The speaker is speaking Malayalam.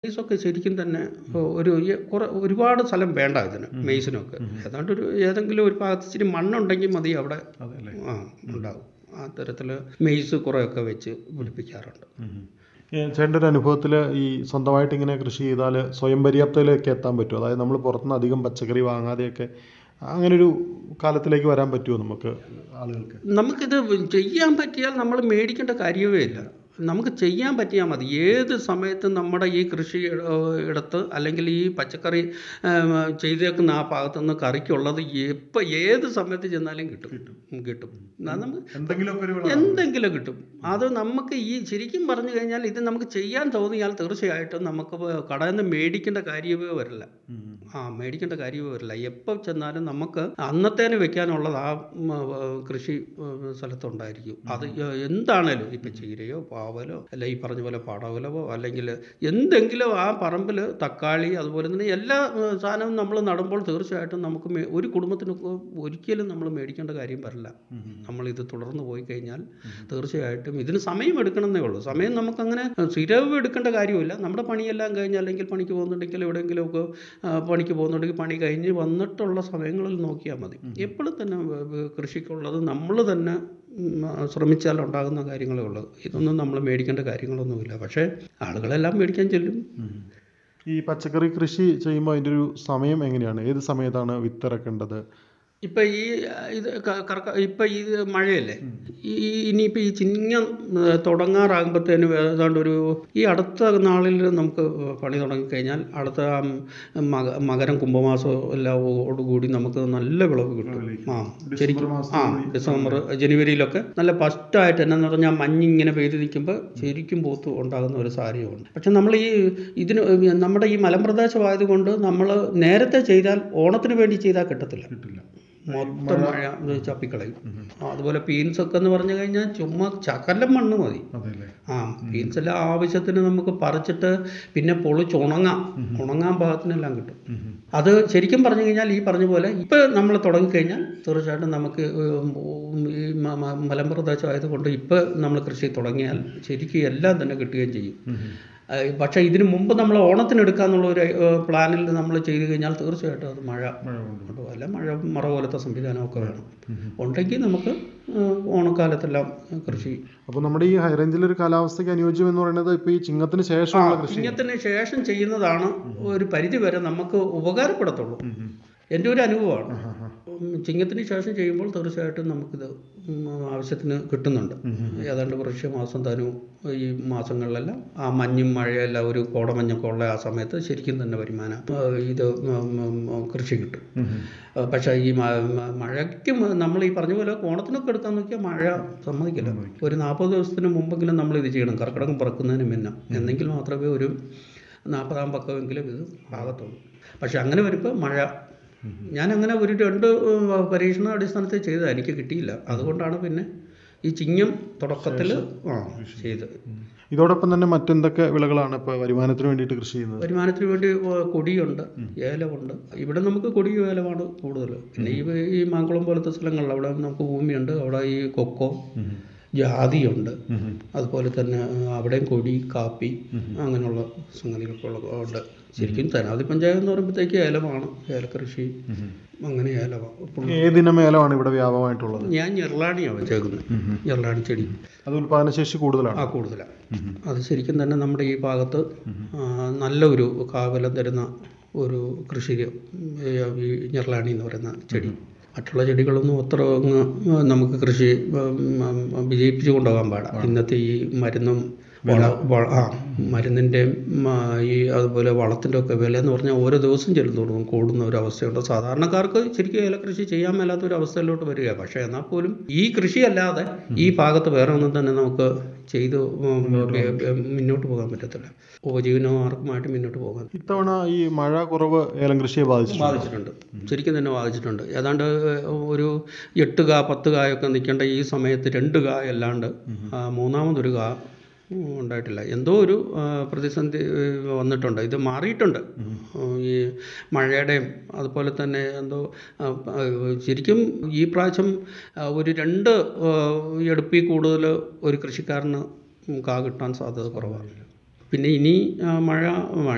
വെറൈറ്റീസൊക്കെ ശരിക്കും തന്നെ ഒരു ഈ കുറെ ഒരുപാട് സ്ഥലം വേണ്ട ഇതിന് മെയ്സിനൊക്കെ ഏതാണ്ട് ഒരു ഏതെങ്കിലും ഒരു ഭാഗത്ത് ഇച്ചിരി മണ്ണുണ്ടെങ്കിൽ മതി അവിടെ അതെല്ലേ ആ ഉണ്ടാവും ആ തരത്തിൽ മെയ്സ് കുറേയൊക്കെ വെച്ച് പിടിപ്പിക്കാറുണ്ട് ചേട്ടൻ്റെ ഒരു അനുഭവത്തിൽ ഈ സ്വന്തമായിട്ട് ഇങ്ങനെ കൃഷി ചെയ്താൽ സ്വയം പര്യാപ്തതയിലേക്ക് എത്താൻ പറ്റുമോ അതായത് നമ്മൾ പുറത്തുനിന്ന് അധികം പച്ചക്കറി വാങ്ങാതെയൊക്കെ അങ്ങനെ ഒരു കാലത്തിലേക്ക് വരാൻ പറ്റുമോ നമുക്ക് ആളുകൾക്ക് നമുക്കിത് ചെയ്യാൻ പറ്റിയാൽ നമ്മൾ മേടിക്കേണ്ട കാര്യമേ ഇല്ല നമുക്ക് ചെയ്യാൻ പറ്റിയാൽ മതി ഏത് സമയത്തും നമ്മുടെ ഈ കൃഷി ഏഹ്, ഇടത്ത് അല്ലെങ്കിൽ ഈ പച്ചക്കറി ഏഹ്, ചെയ്തേക്കുന്ന ആ ഭാഗത്തുനിന്ന് കറിക്കുള്ളത് എപ്പോൾ ഏത് സമയത്ത് ചെന്നാലും കിട്ടും ഉം, കിട്ടും അത് നമുക്ക് എന്തെങ്കിലുമൊക്കെ ഒരു എന്തെങ്കിലും കിട്ടും അത് നമുക്ക് ഈ ശരിക്കും പറഞ്ഞു കഴിഞ്ഞാൽ ഇത് നമുക്ക് ചെയ്യാൻ തോന്നിയാൽ തീർച്ചയായിട്ടും നമുക്ക് കടയിൽ നിന്ന് മേടിക്കേണ്ട കാര്യമേ വരില്ല ആ മേടിക്കേണ്ട കാര്യമേ വരില്ല എപ്പോൾ ചെന്നാലും നമുക്ക് അന്നത്തേന് വെക്കാനുള്ളത് ആ ഉം, ആ, കൃഷി ഉം, സ്ഥലത്തുണ്ടായിരിക്കും അത് എന്താണേലും ഇപ്പം ചീരയോ പാവലോ അല്ല ഈ പറഞ്ഞ പോലെ പടവലവോ അല്ലെങ്കിൽ എന്തെങ്കിലും ആ പറമ്പിൽ തക്കാളി അതുപോലെ തന്നെ എല്ലാ ഉം, സാധനവും നമ്മൾ നടുമ്പോൾ തീർച്ചയായിട്ടും നമുക്ക് മേ- ഒരു കുടുംബത്തിന് ഒരിക്കലും നമ്മൾ മേടിക്കേണ്ട കാര്യം വരില്ല നമ്മളിത് തുടർന്ന് പോയി കഴിഞ്ഞാൽ തീർച്ചയായിട്ടും ഇതിന് സമയം എടുക്കണമെന്നേ ഉള്ളൂ സമയം നമുക്കങ്ങനെ സ്ഥിരവും എടുക്കേണ്ട കാര്യമില്ല നമ്മുടെ പണിയെല്ലാം കഴിഞ്ഞ് അല്ലെങ്കിൽ പണിക്ക് പോകുന്നുണ്ടെങ്കിൽ എവിടെയെങ്കിലുമൊക്കെ ആ, പണിക്ക് പോകുന്നുണ്ടെങ്കിൽ പണി കഴിഞ്ഞ് വന്നിട്ടുള്ള സമയങ്ങളിൽ നോക്കിയാൽ മതി എപ്പോഴും തന്നെ വ- വ- കൃഷിക്കുള്ളത് നമ്മൾ തന്നെ ഉം, ആ, ശ്രമിച്ചാൽ ഉണ്ടാകുന്ന കാര്യങ്ങളേ ഉള്ളൂ ഇതൊന്നും നമ്മൾ മേടിക്കേണ്ട കാര്യങ്ങളൊന്നുമില്ല പക്ഷേ ആളുകളെല്ലാം മേടിക്കാൻ ചെല്ലും ഈ പച്ചക്കറി കൃഷി ചെയ്യുമ്പോൾ അതിൻ്റെ ഒരു സമയം എങ്ങനെയാണ് ഏത് സമയത്താണ് വിത്തിറക്കേണ്ടത് ഇപ്പം ഈ ഇത് ക- കറക്ക ഇപ്പം ഈ മഴയല്ലേ ഈ ഇനിയിപ്പോൾ ഈ ചിങ്ങം ഏഹ്, തുടങ്ങാറാകുമ്പോഴത്തേനും ഏതാണ്ട് ഒരു ഈ അടുത്ത നാളിൽ നമുക്ക് പണി തുടങ്ങിക്കഴിഞ്ഞാൽ അടുത്ത ആ മക മകരം കുംഭമാസം എല്ലാവോടുകൂടി നമുക്ക് നല്ല വിളവ് കിട്ടും ആ ശരിക്കും ആ ഡിസംബർ ജനുവരിയിലൊക്കെ നല്ല ഫസ്റ്റായിട്ട് എന്നാന്ന് പറഞ്ഞാൽ മഞ്ഞിങ്ങനെ പെയ്ത് നിൽക്കുമ്പോൾ ശരിക്കും പൂത്ത് ഉണ്ടാകുന്ന ഒരു സാഹചര്യമുണ്ട് പക്ഷെ നമ്മൾ ഈ ഇതിന് നമ്മുടെ ഈ മലമ്പ്രദേശമായതുകൊണ്ട് നമ്മൾ നേരത്തെ ചെയ്താൽ ഓണത്തിന് വേണ്ടി ചെയ്താൽ കിട്ടത്തില്ല കിട്ടില്ല മൊത്തം മഴ ഇത് ചപ്പിക്കളയും ആ, അതുപോലെ പീൻസ് ഒക്കെ എന്ന് പറഞ്ഞു കഴിഞ്ഞാൽ ചുമ്മാ ചകലം മണ്ണ് മതി അതെല്ലേ ആ ബീൻസ് എല്ലാം ആവശ്യത്തിന് നമുക്ക് പറിച്ചിട്ട് പിന്നെ പൊളിച്ച് ഉണങ്ങാം ഉണങ്ങാൻ പാകത്തിനെല്ലാം കിട്ടും അത് ശരിക്കും പറഞ്ഞു കഴിഞ്ഞാൽ ഈ പറഞ്ഞ പോലെ ഇപ്പം നമ്മൾ തുടങ്ങിക്കഴിഞ്ഞാൽ തീർച്ചയായിട്ടും നമുക്ക് ഉം, ഉം, ഈ മ- മ- മലമ്പ്രദേശം ആയതുകൊണ്ട് ഇപ്പം നമ്മൾ കൃഷി തുടങ്ങിയാൽ ശരിക്കും എല്ലാം തന്നെ കിട്ടുകയും ചെയ്യും ആ, പക്ഷേ ഇതിന് മുമ്പ് നമ്മൾ ഓണത്തിന് എടുക്കാന്നുള്ള ഒരു പ്ലാനിൽ നമ്മൾ ചെയ്തു കഴിഞ്ഞാൽ തീർച്ചയായിട്ടും അത് മഴ മഴ കൊണ്ട് കൊണ്ടുപോകും അല്ല മഴ മറ പോലത്തെ സംവിധാനമൊക്കെ വേണം ഉണ്ടെങ്കിൽ നമുക്ക് ആ, ഓണക്കാലത്തെല്ലാം കൃഷി അപ്പോൾ നമ്മുടെ ഈ ഹൈ റേഞ്ചിലൊരു കാലാവസ്ഥയ്ക്ക് അനുയോജ്യം എന്ന് പറയുന്നത് ഇപ്പോൾ ഈ ചിങ്ങത്തിന് ശേഷമുള്ള കൃഷി ചിങ്ങത്തിന് ശേഷം ചെയ്യുന്നതാണ് ഒരു പരിധി വരെ നമുക്ക് ഉപകാരപ്പെടത്തുള്ളൂ എൻ്റെ ഒരു അനുഭവമാണ് ഉം, ചിങ്ങത്തിന് ശേഷം ചെയ്യുമ്പോൾ തീർച്ചയായിട്ടും നമുക്കിത് ഉം, ആവശ്യത്തിന് കിട്ടുന്നുണ്ട് ഏതാണ്ട് വൃക്ഷമാസം തനു ഈ മാസങ്ങളിലെല്ലാം ആ മഞ്ഞും മഴയെല്ലാം ഒരു കോടമഞ്ഞൊക്കെ ഉള്ള ആ സമയത്ത് ശരിക്കും തന്നെ വരുമാനം ആ, ഇത് ഉം, ഉം, ഉം, കൃഷി കിട്ടും ആ, പക്ഷേ ഈ മ- മ- മഴയ്ക്ക് മ- നമ്മൾ ഈ പറഞ്ഞ പോലെ ഓണത്തിനൊക്കെ എടുക്കാൻ നോക്കിയാൽ മഴ സമ്മതിക്കില്ല ഒരു നാൽപ്പത് ദിവസത്തിന് മുമ്പെങ്കിലും നമ്മൾ ഇത് ചെയ്യണം കർക്കിടകം പിറക്കുന്നതിന് മുന്നേ എന്നെങ്കിൽ മാത്രമേ ഒരു നാൽപ്പതാം പക്കമെങ്കിലും ഇത് ആകത്തുള്ളൂ പക്ഷെ അങ്ങനെ വരുമ്പോൾ മഴ ഞാൻ അങ്ങനെ ഒരു രണ്ട് ഉം, പരീക്ഷണ അടിസ്ഥാനത്തിൽ ചെയ്തത് എനിക്ക് കിട്ടിയില്ല അതുകൊണ്ടാണ് പിന്നെ ഈ ചിങ്ങം തുടക്കത്തിൽ ആ ചെയ്തത് ഇതോടൊപ്പം തന്നെ മറ്റെന്തൊക്കെ വിളകളാണ് ഇപ്പോൾ വരുമാനത്തിന് വേണ്ടിയിട്ട് കൃഷി ചെയ്യുന്നത് വരുമാനത്തിന് വേണ്ടി ഏർ, കൊടിയുണ്ട് ഏലമുണ്ട് ഇവിടെ നമുക്ക് കൊടി ഏലമാണ് കൂടുതൽ പിന്നെ ഈ ഈ മാങ്കുളം പോലത്തെ സ്ഥലങ്ങളിൽ അവിടെ നമുക്ക് ഭൂമിയുണ്ട് അവിടെ ഈ കൊക്കോ ജാതിയുണ്ട് അതുപോലെ തന്നെ ഏർ, അവിടെയും കൊടി കാപ്പി അങ്ങനെയുള്ള സംഗതികളൊക്കെ ഉള്ള- ഉണ്ട് ശരിക്കും തെനാതി പഞ്ചായത്ത് എന്ന് പറയുമ്പോഴത്തേക്ക് ഏലമാണ് ഏലകൃഷി അങ്ങനെ ഏലമാണ് ഇപ്പോൾ ഏതിനം ഏലമാണ് ഇവിടെ വ്യാപകമായിട്ടുള്ളത് ഞാൻ ഞെർലാണിയാണ് വെച്ചേക്കുന്നത് ഞെർലാണി ചെടി അത് ഉൽപാദനശേഷി കൂടുതലാണ് ആ കൂടുതലാണ് അത് ശരിക്കും തന്നെ നമ്മുടെ ഈ ഭാഗത്ത് ആ, നല്ല ഒരു കാവലം തരുന്ന ഒരു കൃഷി ഈ ഞെർലാണി എന്ന് പറയുന്ന ചെടി മറ്റുള്ള ചെടികളൊന്നും അത്ര അങ്ങ് നമുക്ക് കൃഷി ഉം, ഉം, വിജയിപ്പിച്ചു കൊണ്ടുപോകാൻ പാടാം ഇന്നത്തെ ഈ മരുന്നും വള വ- ആ മരുന്നിൻ്റെയും ഈ അതുപോലെ വളത്തിൻ്റെ ഒക്കെ വില എന്ന് പറഞ്ഞാൽ ഓരോ ദിവസം ചെല്ലുന്നതോടും കൂടുന്ന ഒരു അവസ്ഥയുണ്ട് സാധാരണക്കാർക്ക് ശരിക്കും ഏലകൃഷി ചെയ്യാൻ മേലാത്ത ഒരു അവസ്ഥയിലോട്ട് വരിക പക്ഷേ എന്നാൽ പോലും ഈ കൃഷി അല്ലാതെ ഈ ഭാഗത്ത് വേറെ ഒന്നും തന്നെ നമുക്ക് ചെയ്ത് ഉം, ഉം, മുന്നോട്ട് പോകാൻ പറ്റത്തില്ല ഉപജീവനമാർഗമായിട്ട് മുന്നോട്ട് പോകാൻ ഇത്തവണ ഈ മഴ കുറവ് ഏലം കൃഷിയെ ബാധിച്ചു ബാധിച്ചിട്ടുണ്ട് ശരിക്കും തന്നെ ബാധിച്ചിട്ടുണ്ട് ഏതാണ്ട് ഒരു എട്ട് കാ പത്ത് കായൊക്കെ നിൽക്കേണ്ട ഈ സമയത്ത് രണ്ട് കാ അല്ലാണ്ട് ആ, മൂന്നാമതൊരു കാ ഉം, ഉണ്ടായിട്ടില്ല എന്തോ ഒരു ആ, പ്രതിസന്ധി ഏ, വന്നിട്ടുണ്ട് ഇത് മാറിയിട്ടുണ്ട് ഉം, ഈ മഴയുടെയും അതുപോലെ തന്നെ എന്തോ ആ, ആ, ശരിക്കും ഈ പ്രാവശ്യം ആ, ഒരു രണ്ട് ആ, എടുപ്പിൽ കൂടുതൽ ഒരു കൃഷിക്കാരന് കാ കിട്ടാൻ സാധ്യത കുറവാണ് പിന്നെ ഇനി ആ, മഴ മഴ